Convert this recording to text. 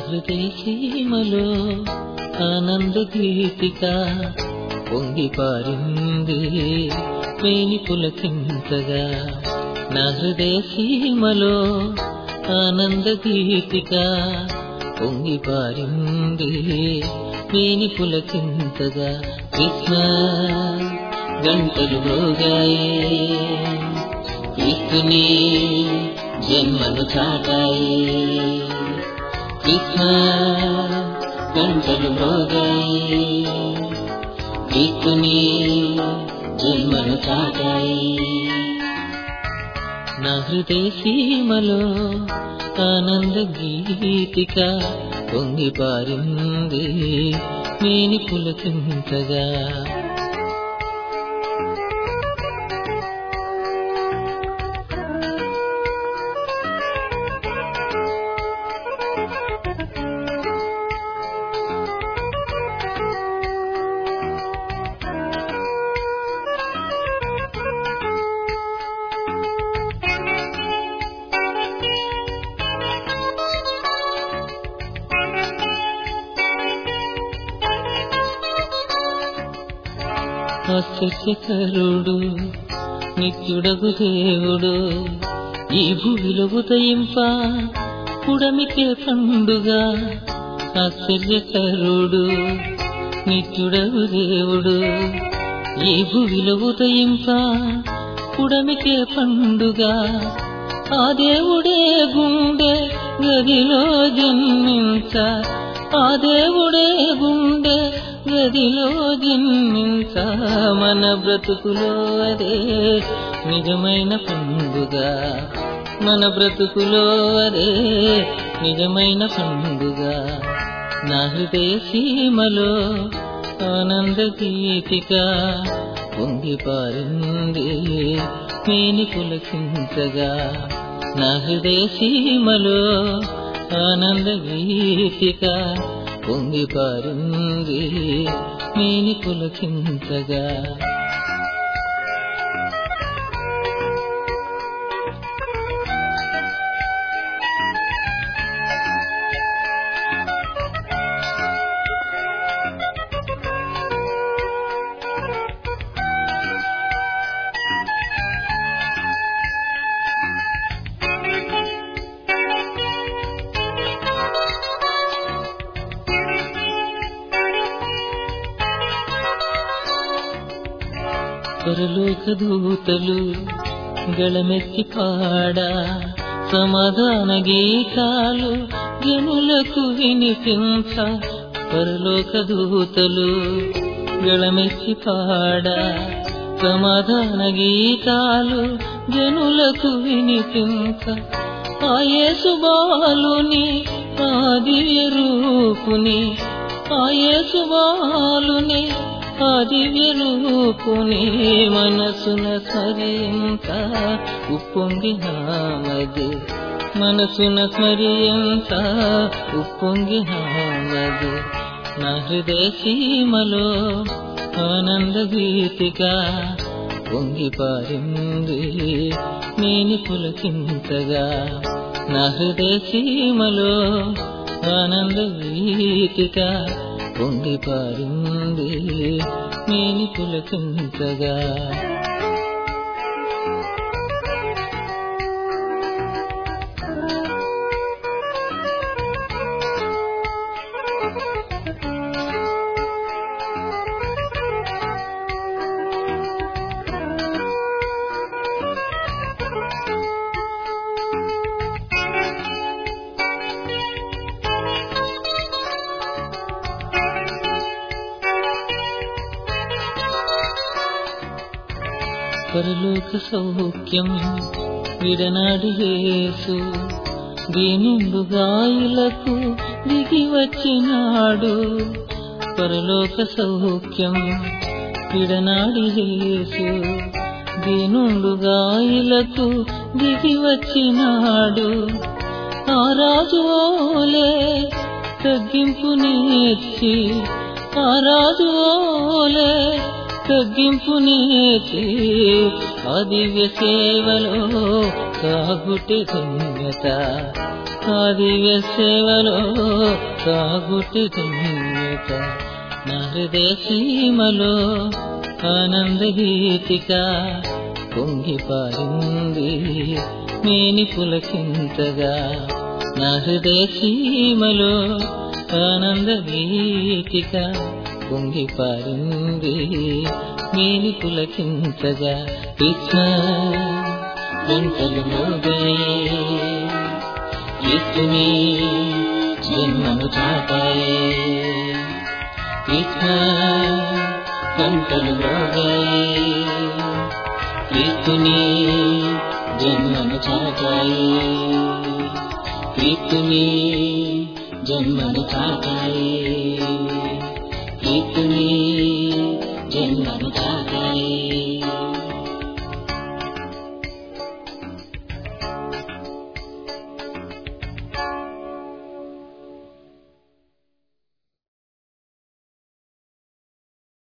హృదయ సీమలో ఆనంద గీతిక పొంగి పారింది మేని పులకింతగా నా హృదయ సీమలో ఆనంద గీతిక పొంగి పారింది మేని పులకింతగా కృష్ణ గంటలు మోగాయి క్రీస్తుని జన్మను చాటాయి కృష్ణ గంటలు మోగాయి క్రీస్తుని జన్మను చాటాయి నా హృదయ సీమలో ఆనంద గీతిక పొంగి పారింది మేని పులకింతగా ఆశ్చర్యకరుడు నిత్యుడగు దేవుడు ఈ భూమిలో ఉదయింప పుడమికే పండుగ ఆశ్చర్యకరుడు నిత్యుడగు దేవుడు ఈ భూమిలో ఉదయింప పుడమికే పండుగ ఆ దేవుడే గుండె గదిలో జన్మించ ఆ దేవుడే గుండె గదిలో జన్మించ మన బ్రతుకులో అదే నిజమైన పండుగ మన బ్రతుకులో అదే నిజమైన పండుగ నా హృదయ సీమలో ఆనంద గీతిక పొంగి పారింది మేని పులకించగా నా హృదయ సీమలో ఆనంద గీతిక పొంగి పారింది మేని పులకించగా పరలోక దూతలు గళమెత్తి పాడ సమాధాన గీతాలు జనులకు వినిపించ పరలోక దూతలు గళమెత్తి పాడ సమాధాన గీతాలు జనులకు వినిపించ ఆయేసు బాలుని ఆదివ్య రూపుని ఆయేసు బాలుని ఆదివ్య రూపుని మనసున స్మరింత ఉప్పొంగినామది మనసున స్మరింత ఉప్పొంగినామది నా హృదయ సీమలో ఆనంద గీతిక పొంగి పారింది నేను పులకింతగా నా హృదయ సీమలో ఆనంద గీతిక పొంగి పారింది నేను పులకింతగా పరలోక సౌఖ్యం విడనాడి యేసు దీనుండు గాయులకు దిగి వచ్చినాడు పరలోక సౌఖ్యం విడనాడి యేసు దీనుండు గాయులకు దిగి వచ్చినాడు ఆ రాజు ఓలే తగ్గింపు నేర్చి ఆ రాజు ఓలే తగ్గింపు నేర్చి ఆ దివ్య సేవలో సాగుటి ధన్యత ఆ దివ్య సేవలో సాగుటి ధన్యత నా హృదయ సీమలో ఆనంద గీతిక పొంగి పారింది మేని పులకింతగా నా హృదయ సీమలో ఆనంద గీతిక పొంగి పారింది మేని పులకింతగా కృష్ణ గంటలు మోగాయి కృష్ణుని జన్మను చాటాయి కృష్ణ గంటలు మోగాయి కృష్ణుని జన్మను చాటాయి కృష్ణుని జన్మను చాటాయి కీర్తుని జన్మను చాటాయి